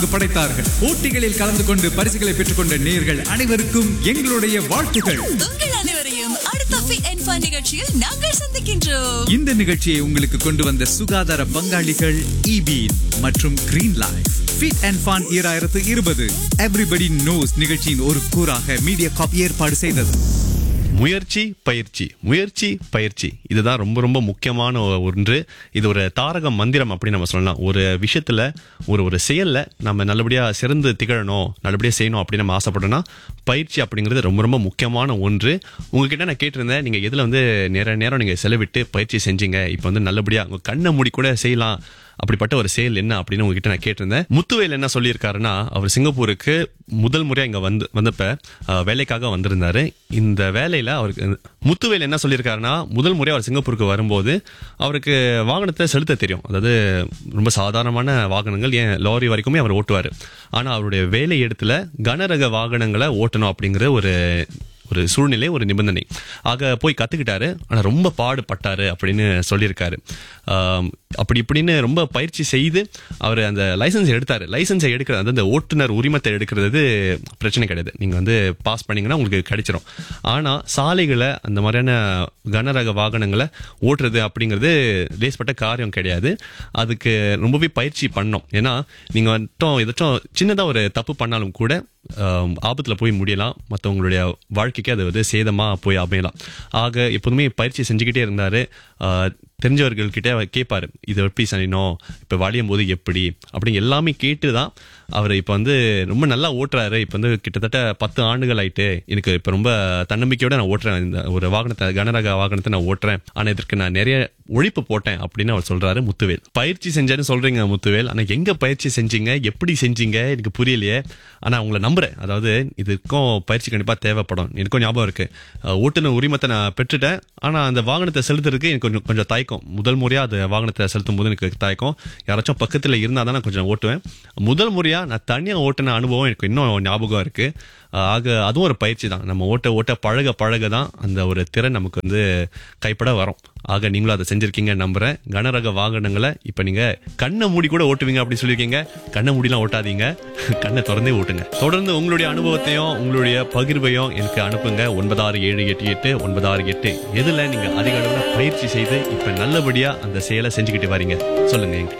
படைத்தார்கள் போட்டிகளில் கலந்து கொண்டு பரிசுகளை பெற்றுக்கொண்ட நேர்கள் அனைவருக்கும் எங்களுடைய வாழ்த்துகள் உங்கள் அனைவரையும் அடுத்த Fit and Fun நிகழ்ச்சியில் நாங்கள் சந்திக்கின்றோம் இந்த நிகழ்ச்சியை உங்களுக்கு கொண்டு வந்த சுகாதார பங்காளிகள் இபீன் மற்றும் green life fit and fun ஈராயிரத்து இருபது எவ்ரிபடி நோஸ் நிகழ்ச்சியின் ஒரு கூறாக மீடியா காப் ஏற்பாடு செய்தது முயற்சி பயிற்சி முயற்சி பயிற்சி இதுதான் ரொம்ப ரொம்ப முக்கியமான ஒ- ஒன்று இது ஒரு தாரக மந்திரம் அப்படின்னு நம்ம சொல்லலாம் ஒரு விஷயத்துல ஒரு ஒரு செயல்ல நம்ம நல்லபடியா சிறந்து திகழணும் நல்லபடியா செய்யணும் அப்படின்னு நம்ம ஆசைப்பட்டோம்னா பயிற்சி அப்படிங்கிறது ரொம்ப ரொம்ப முக்கியமான ஒன்று உங்ககிட்ட நான் கேட்டிருந்தேன் நீங்க எதுல வந்து நேர நேரம் நீங்க செலவிட்டு பயிற்சி செஞ்சீங்க இப்போ வந்து நல்லபடியா உங்க கண்ணை மூடி கூட செய்யலாம் அப்படிப்பட்ட ஒரு செயல் என்ன அப்படின்னு உங்ககிட்ட நான் கேட்டிருந்தேன் முத்துவேல் என்ன சொல்லியிருக்காருன்னா அவர் சிங்கப்பூருக்கு முதல் முறையா இங்க வந்து வந்தப்ப அஹ், வேலைக்காக வந்திருந்தாரு இந்த வேலையில அவருக்கு முத்துவேல் என்ன சொல்லியிருக்காருன்னா முதல் முறையா அவர் சிங்கப்பூருக்கு வரும்போது அவருக்கு வாகனத்தை செலுத்த தெரியும் அதாவது ரொம்ப சாதாரணமான வாகனங்கள் ஏன் லாரி வரைக்குமே அவர் ஓட்டுவார் ஆனா அவருடைய வேலை இடத்துல கனரக வாகனங்களை ஓட்டணும் அப்படிங்கிற ஒரு ஒரு சூழ்நிலை ஒரு நிபந்தனை ஆக போய் கத்துக்கிட்டாரு ஆனா ரொம்ப பாடுபட்டாரு அப்படின்னு சொல்லியிருக்காரு ஆம், அப்படி இப்படின்னு ரொம்ப பயிற்சி செய்து அவர் அந்த லைசன்ஸ் எடுத்தாரு லைசன்ஸை எடுக்கிறது அதாவது அந்த ஓட்டுநர் உரிமத்தை எடுக்கிறது பிரச்சனை கிடையாது நீங்க வந்து பாஸ் பண்ணீங்கன்னா உங்களுக்கு கிடைச்சிரும் ஆனா சாலைகளை அந்த மாதிரியான கனரக வாகனங்களை ஓட்டுறது அப்படிங்கிறது லேஸ்பட்ட காரியம் கிடையாது அதுக்கு ரொம்பவே பயிற்சி பண்ணோம் ஏன்னா நீங்க மட்டும் ஏதாச்சும் சின்னதா ஒரு தப்பு பண்ணாலும் கூட ஆம், ஆபத்துல போய் முடியலாம் மற்றவங்களுடைய வாழ்க்கைக்கு அது வந்து சேதமா போய் அமையலாம் ஆக எப்போதுமே பயிற்சி செஞ்சுக்கிட்டே இருந்தாரு ஆ, தெரிஞ்சவர்கள் கிட்ட அவர் கேட்பாரு இது எப்படி செய்யணும் இப்ப வளையும் போது எப்படி அப்படி எல்லாமே கேட்டு தான் அவர் இப்ப வந்து ரொம்ப நல்லா ஓட்டுறாரு இப்ப வந்து கிட்டத்தட்ட பத்து ஆண்டுகள் ஆயிட்டு எனக்கு இப்ப ரொம்ப தன்னம்பிக்கையோட நான் ஓட்டுறேன் இந்த ஒரு வாகனத்தை கனரக வாகனத்தை நான் ஓட்டுறேன் ஆனா இதற்கு நான் நிறைய உழைப்பு போட்டேன் அப்படின்னு அவர் சொல்றாரு முத்துவேல் பயிற்சி செஞ்சேன்னு சொல்றீங்க முத்துவேல் ஆனா எங்க பயிற்சி செஞ்சீங்க எப்படி செஞ்சீங்க எனக்கு புரியலையே ஆனா உங்களை நம்புறேன் அதாவது இதுக்கும் பயிற்சி கண்டிப்பா தேவைப்படும் எனக்கும் ஞாபகம் இருக்கு அஹ், ஓட்டுநர் உரிமத்தை நான் பெற்றுட்டேன் ஆனா அந்த வாகனத்தை செலுத்துறதுக்கு எனக்கு கொஞ்சம் கொஞ்சம் தயக்கம் முதல் முறையா அந்த வாகனத்தை செலுத்தும் போது எனக்கு தயக்கம் யாராச்சும் பக்கத்துல இருந்தா தான் நான் கொஞ்சம் ஓட்டுவேன் முதல் முறையா நான் தனியா ஓட்டின அனுபவம் எனக்கு இன்னும் ஞாபகம் இருக்கு அஹ், ஆக அதுவும் ஒரு பயிற்சி தான் நம்ம ஓட்ட ஓட்ட பழக பழக தான் அந்த ஒரு திறன் நமக்கு வந்து கைப்பட வரும் ஆக நீங்களும் அதை செஞ்சிருக்கீங்க நம்புறேன் கனரக வாகனங்களை இப்ப நீங்க கண்ணை மூடி கூட ஓட்டுவீங்க அப்படின்னு சொல்லியிருக்கீங்க கண்ணை மூடிலாம் ஓட்டாதீங்க கண்ணை திறந்தே ஓட்டுங்க தொடர்ந்து உங்களுடைய அனுபவத்தையும் உங்களுடைய பகிர்வையும் எனக்கு அனுப்புங்க ஒன்பதாறு ஏழு எட்டு எட்டு ஒன்பதாறு எட்டு எதுல நீங்க அதிக அளவுல பயிற்சி செய்து இப்ப நல்லபடியா அந்த செயலை செஞ்சுக்கிட்டு வரீங்க சொல்லுங்க என்கிட்ட